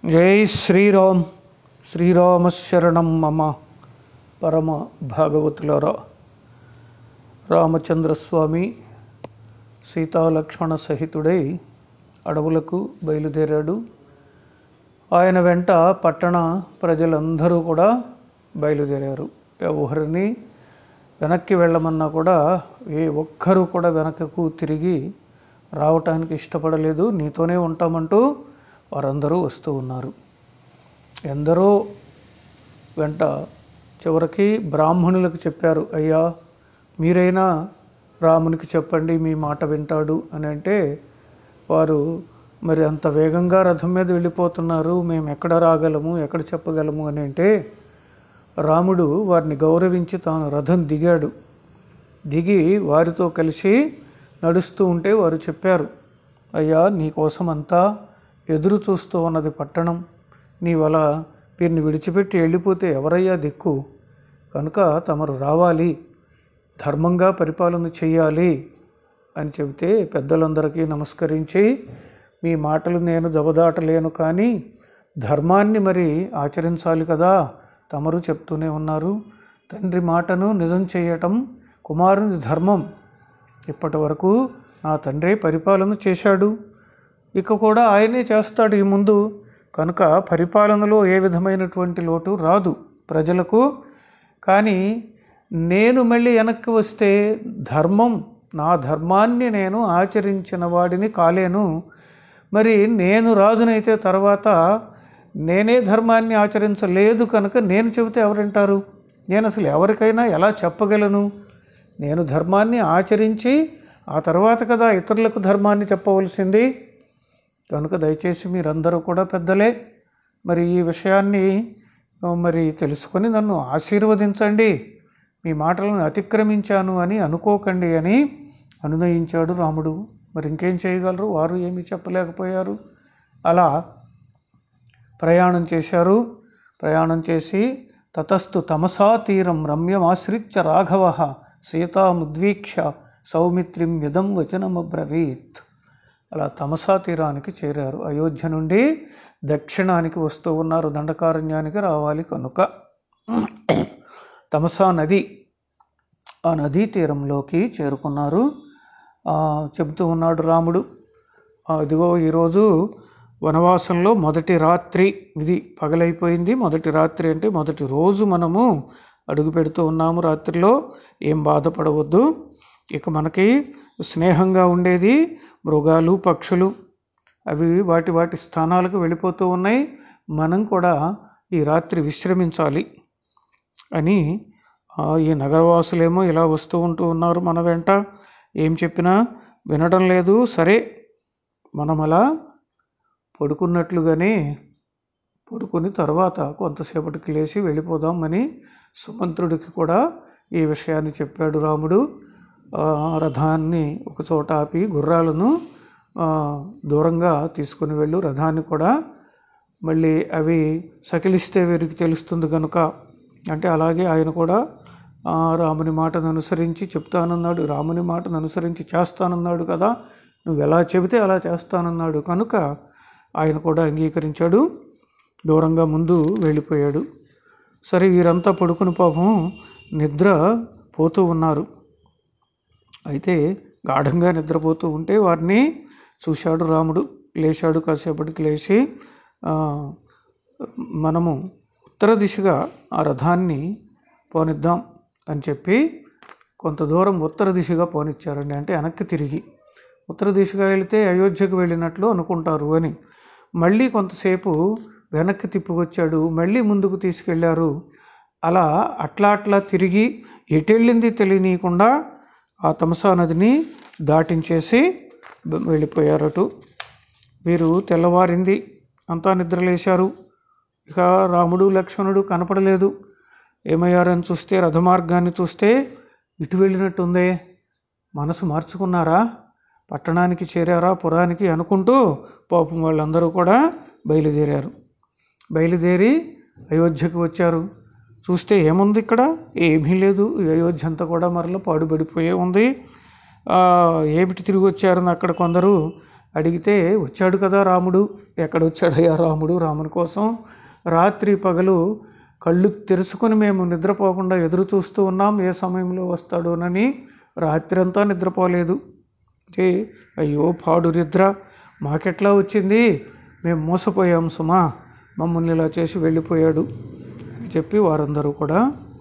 జై శ్రీరామ్ శ్రీరామశరణం మమ పరమ భాగవతులరా రామచంద్రస్వామి సీతాలక్ష్మణ సహితుడై అడవులకు బయలుదేరాడు ఆయన వెంట పట్టణ ప్రజలందరూ కూడా బయలుదేరారు ఎవరిని వెనక్కి వెళ్ళమన్నా కూడా ఏ ఒక్కరూ కూడా వెనకకు తిరిగి రావటానికి ఇష్టపడలేదు నీతోనే ఉంటామంటూ వారందరూ వస్తూ ఉన్నారు ఎందరో వెంట చివరికి బ్రాహ్మణులకు చెప్పారు అయ్యా మీరైనా రామునికి చెప్పండి మీ మాట వింటాడు అని అంటే వారు మరి అంత వేగంగా రథం మీద వెళ్ళిపోతున్నారు మేము ఎక్కడ రాగలము ఎక్కడ చెప్పగలము అని అంటే రాముడు వారిని గౌరవించి తాను రథం దిగాడు దిగి వారితో కలిసి నడుస్తూ ఉంటే వారు చెప్పారు అయ్యా నీకోసం అంతా ఎదురు చూస్తూ ఉన్నది పట్టణం నీ వల వీరిని విడిచిపెట్టి వెళ్ళిపోతే ఎవరయ్యా దిక్కు కనుక తమరు రావాలి ధర్మంగా పరిపాలన చేయాలి అని చెబితే పెద్దలందరికీ నమస్కరించి మీ మాటలు నేను జబదాటలేను కానీ ధర్మాన్ని మరి ఆచరించాలి కదా తమరు చెప్తూనే ఉన్నారు తండ్రి మాటను నిజం చేయటం కుమారుని ధర్మం ఇప్పటి వరకు నా తండ్రి పరిపాలన చేశాడు ఇక కూడా ఆయనే చేస్తాడు ఈ ముందు కనుక పరిపాలనలో ఏ విధమైనటువంటి లోటు రాదు ప్రజలకు కానీ నేను మళ్ళీ వెనక్కి వస్తే ధర్మం నా ధర్మాన్ని నేను ఆచరించిన వాడిని కాలేను మరి నేను రాజునైతే తర్వాత నేనే ధర్మాన్ని ఆచరించలేదు కనుక నేను చెబితే ఎవరింటారు నేను అసలు ఎవరికైనా ఎలా చెప్పగలను నేను ధర్మాన్ని ఆచరించి ఆ తర్వాత కదా ఇతరులకు ధర్మాన్ని చెప్పవలసింది కనుక దయచేసి మీరందరూ కూడా పెద్దలే మరి ఈ విషయాన్ని ఆ, మరి తెలుసుకొని నన్ను ఆశీర్వదించండి మీ మాటలను అతిక్రమించాను అని అనుకోకండి అని అనునయించాడు రాముడు మరి ఇంకేం చేయగలరు వారు ఏమీ చెప్పలేకపోయారు అలా ప్రయాణం చేశారు ప్రయాణం చేసి తతస్థు తమసా తీరం రమ్యమాశ్రిత్య రాఘవ సీతాముద్వీక్ష సౌమిత్రిం యదం వచనమబ్రవీత్ అలా తమసా తీరానికి చేరారు అయోధ్య నుండి దక్షిణానికి వస్తూ ఉన్నారు దండకారణ్యానికి రావాలి కనుక తమసా నది ఆ నదీ తీరంలోకి చేరుకున్నారు ఆ, చెబుతూ ఉన్నాడు రాముడు ఆ, ఇదిగో ఈరోజు వనవాసంలో మొదటి రాత్రి ఇది పగలైపోయింది మొదటి రాత్రి అంటే మొదటి రోజు మనము అడుగు పెడుతూ ఉన్నాము రాత్రిలో ఏం బాధపడవద్దు ఇక మనకి స్నేహంగా ఉండేది మృగాలు పక్షులు అవి వాటి వాటి స్థానాలకు వెళ్ళిపోతూ ఉన్నాయి మనం కూడా ఈ రాత్రి విశ్రమించాలి అని ఆ, ఈ నగరవాసులేమో ఇలా వస్తూ ఉంటూ ఉన్నారు మన వెంట ఏం చెప్పినా వినడం లేదు సరే మనం అలా పడుకున్నట్లుగానే పడుకుని తర్వాత కొంతసేపటికి లేచి వెళ్ళిపోదామని సుమంత్రుడికి కూడా ఈ విషయాన్ని చెప్పాడు రాముడు ఆ, రథాన్ని ఒక చోట ఆపి గుర్రాలను ఆ, దూరంగా తీసుకుని వెళ్ళు రథాన్ని కూడా మళ్ళీ అవి సకిలిస్తే వీరికి తెలుస్తుంది కనుక అంటే అలాగే ఆయన కూడా ఆ, రాముని మాటను అనుసరించి చెప్తానన్నాడు రాముని మాటను అనుసరించి చేస్తానన్నాడు కదా నువ్వు ఎలా చెబితే అలా చేస్తానన్నాడు కనుక ఆయన కూడా అంగీకరించాడు దూరంగా ముందు వెళ్ళిపోయాడు సరే వీరంతా పడుకుని పాపం నిద్ర పోతూ ఉన్నారు అయితే గాఢంగా నిద్రపోతూ ఉంటే వారిని చూశాడు రాముడు లేచాడు కాసేపటికి లేచి ఆ, మనము ఉత్తర దిశగా ఆ రథాన్ని పోనిద్దాం అని చెప్పి కొంత దూరం ఉత్తర దిశగా పోనిచ్చారండి అంటే వెనక్కి తిరిగి ఉత్తర దిశగా వెళితే అయోధ్యకు వెళ్ళినట్లు అనుకుంటారు అని మళ్ళీ కొంతసేపు వెనక్కి తిప్పుకొచ్చాడు మళ్ళీ ముందుకు తీసుకెళ్లారు అలా అట్లా అట్లా తిరిగి ఎటెళ్ళింది తెలియనీయకుండా ఆ తమసా నదిని దాటించేసి బ- వెళ్ళిపోయారటు వీరు తెల్లవారింది అంతా నిద్రలేశారు ఇక రాముడు లక్ష్మణుడు కనపడలేదు ఏమయ్యారని చూస్తే రథమార్గాన్ని చూస్తే ఇటు వెళ్ళినట్టుందే మనసు మార్చుకున్నారా పట్టణానికి చేరారా పురానికి అనుకుంటూ పాపం వాళ్ళందరూ కూడా బయలుదేరారు బయలుదేరి అయోధ్యకు వచ్చారు చూస్తే ఏముంది ఇక్కడ ఏమీ లేదు ఈ అయోధ్య అంతా కూడా మరలా పాడుబడిపోయే ఉంది ఆ, ఏమిటి తిరిగి వచ్చారని అక్కడ కొందరు అడిగితే వచ్చాడు కదా రాముడు ఎక్కడ వచ్చాడయ్యా రాముడు రాముని కోసం రాత్రి పగలు కళ్ళు తెరుచుకొని మేము నిద్రపోకుండా ఎదురు చూస్తూ ఉన్నాం ఏ సమయంలో వస్తాడోనని రాత్రి అంతా నిద్రపోలేదు ఏ అయ్యో పాడు నిద్ర మాకెట్లా వచ్చింది మేము మోసపోయాం సుమా మమ్మల్ని ఇలా చేసి వెళ్ళిపోయాడు అని చెప్పి వారందరూ కూడా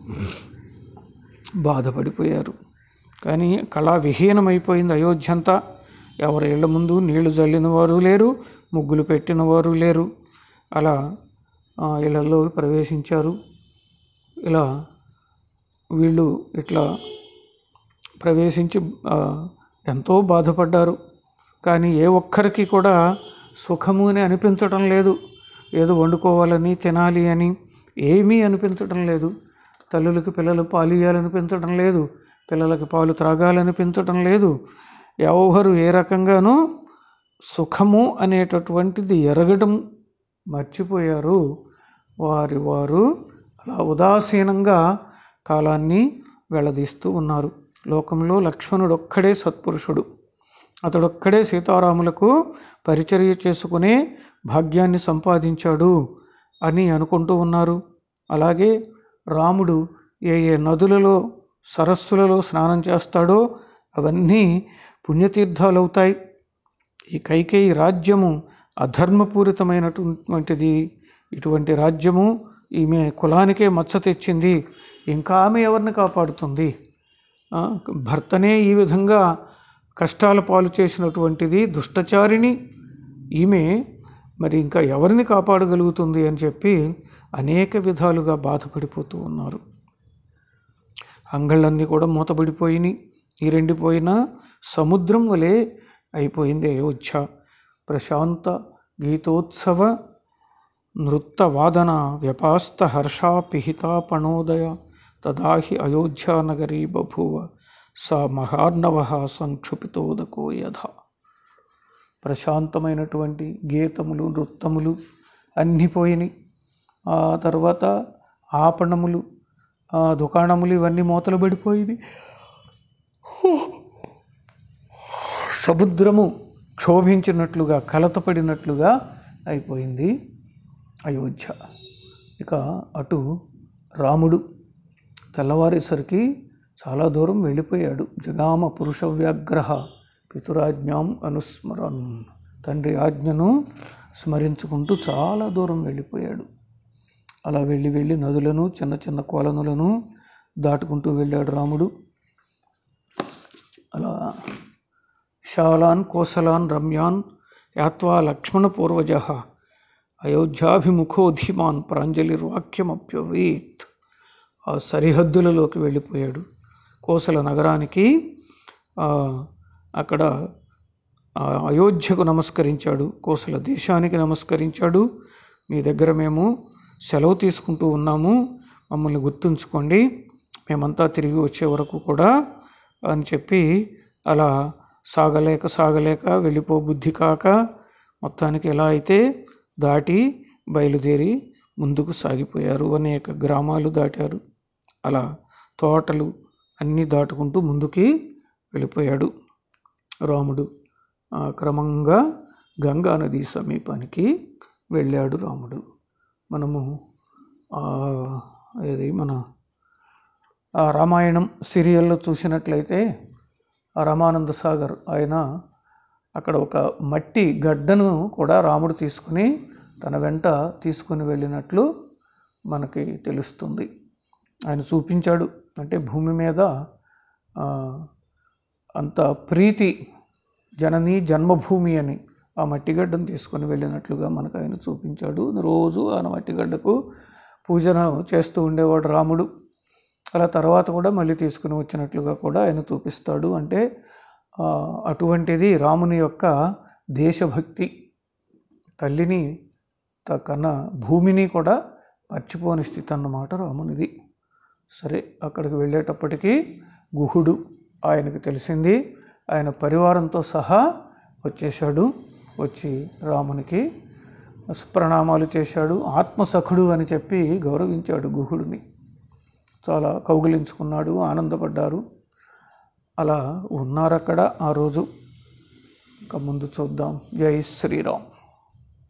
బాధపడిపోయారు కానీ కళా విహీనమైపోయింది అయోధ్య అంతా ఎవరి ఇళ్ళ ముందు నీళ్లు జల్లిన వారు లేరు ముగ్గులు పెట్టిన వారు లేరు అలా ఆ, ఇళ్ళల్లో ప్రవేశించారు ఇలా వీళ్ళు ఇట్లా ప్రవేశించి ఆ, ఎంతో బాధపడ్డారు కానీ ఏ ఒక్కరికి కూడా సుఖము అని అనిపించటం లేదు ఏదో వండుకోవాలని తినాలి అని ఏమీ అనిపించటం లేదు తల్లులకి పిల్లలు పాలు ఇవ్వాలనిపించటం లేదు పిల్లలకి పాలు త్రాగాలనిపించటం లేదు ఎవరు ఏ రకంగానూ సుఖము అనేటటువంటిది ఎరగడం మర్చిపోయారు వారి వారు అలా ఉదాసీనంగా కాలాన్ని వెళ్ళదీస్తూ ఉన్నారు లోకంలో లక్ష్మణుడు ఒక్కడే సత్పురుషుడు అతడొక్కడే సీతారాములకు పరిచర్య చేసుకునే భాగ్యాన్ని సంపాదించాడు అని అనుకుంటూ ఉన్నారు అలాగే రాముడు ఏ ఏ నదులలో సరస్సులలో స్నానం చేస్తాడో అవన్నీ పుణ్యతీర్థాలు అవుతాయి ఈ కైకేయి రాజ్యము అధర్మపూరితమైనటువంటిది ఇటువంటి రాజ్యము ఈమె కులానికే మచ్చ తెచ్చింది ఇంకా ఆమె ఎవరిని కాపాడుతుంది ఆ, భర్తనే ఈ విధంగా కష్టాల పాలు చేసినటువంటిది దుష్టచారిణి ఈమె మరి ఇంకా ఎవరిని కాపాడగలుగుతుంది అని చెప్పి అనేక విధాలుగా బాధపడిపోతూ ఉన్నారు అంగళ్ళన్నీ కూడా మూతబడిపోయినాయి ఈరెండిపోయిన సముద్రం వలె అయిపోయింది అయోధ్య ప్రశాంత గీతోత్సవ నృత్త వాదన వ్యపాస్త హర్షాపిహిత పణోదయ తదాహి అయోధ్యానగరీ బభూవ సా మహార్ణవ సంక్షుపితోదకో యథ ప్రశాంతమైనటువంటి గీతములు నృత్తములు అన్నీ పోయినాయి ఆ తర్వాత ఆపణములు ఆ దుకాణములు ఇవన్నీ మూతలు పడిపోయినాయి సముద్రము క్షోభించినట్లుగా కలతపడినట్లుగా అయిపోయింది అయోధ్య ఇక అటు రాముడు తెల్లవారేసరికి చాలా దూరం వెళ్ళిపోయాడు జగామ పురుష వ్యాగ్రహ పితురాజ్ఞాం అనుస్మరన్ తండ్రి ఆజ్ఞను స్మరించుకుంటూ చాలా దూరం వెళ్ళిపోయాడు అలా వెళ్ళి వెళ్ళి నదులను చిన్న చిన్న కొలనులను దాటుకుంటూ వెళ్ళాడు రాముడు అలా విశాలాన్ కోసలాన్ రమ్యాన్ యాత్వా లక్ష్మణ పూర్వజ అయోధ్యాభిముఖో ధీమాన్ ప్రాంజలిర్వాక్యమప్యవీత్ ఆ సరిహద్దులలోకి వెళ్ళిపోయాడు కోసల నగరానికి ఆ, అక్కడ ఆ అయోధ్యకు నమస్కరించాడు కోసల దేశానికి నమస్కరించాడు మీ దగ్గర మేము సెలవు తీసుకుంటూ ఉన్నాము మమ్మల్ని గుర్తుంచుకోండి మేమంతా తిరిగి వచ్చే వరకు కూడా అని చెప్పి అలా సాగలేక సాగలేక వెళ్ళిపో బుద్ధి కాక మొత్తానికి ఎలా అయితే దాటి బయలుదేరి ముందుకు సాగిపోయారు అనేక గ్రామాలు దాటారు అలా తోటలు అన్నీ దాటుకుంటూ ముందుకి వెళ్ళిపోయాడు రాముడు ఆ, క్రమంగా గంగా నది సమీపానికి వెళ్ళాడు రాముడు మనము ఆ, ఏది మన ఆ రామాయణం సీరియల్లో చూసినట్లయితే ఆ రామానంద సాగర్ ఆయన అక్కడ ఒక మట్టి గడ్డను కూడా రాముడు తీసుకుని తన వెంట తీసుకుని వెళ్ళినట్లు మనకి తెలుస్తుంది ఆయన చూపించాడు అంటే భూమి మీద ఆ, అంత ప్రీతి జనని జన్మభూమి అని ఆ మట్టిగడ్డను తీసుకొని వెళ్ళినట్లుగా మనకు ఆయన చూపించాడు రోజు ఆ మట్టిగడ్డకు పూజన చేస్తూ ఉండేవాడు రాముడు అలా తర్వాత కూడా మళ్ళీ తీసుకుని వచ్చినట్లుగా కూడా ఆయన చూపిస్తాడు అంటే ఆ, అటువంటిది రాముని యొక్క దేశభక్తి తల్లిని త- కన్న భూమిని కూడా మర్చిపోని స్థితి అన్నమాట రామునిది సరే అక్కడికి వెళ్ళేటప్పటికీ గుహుడు ఆయనకు తెలిసింది ఆయన పరివారంతో సహా వచ్చేశాడు వచ్చి రామునికి ప్రణామాలు చేశాడు ఆత్మసఖుడు అని చెప్పి గౌరవించాడు గుహుడిని చాలా కౌగిలించుకున్నాడు ఆనందపడ్డారు అలా ఉన్నారు అక్కడ ఆ రోజు ఇంకా ముందు చూద్దాం జై శ్రీరామ్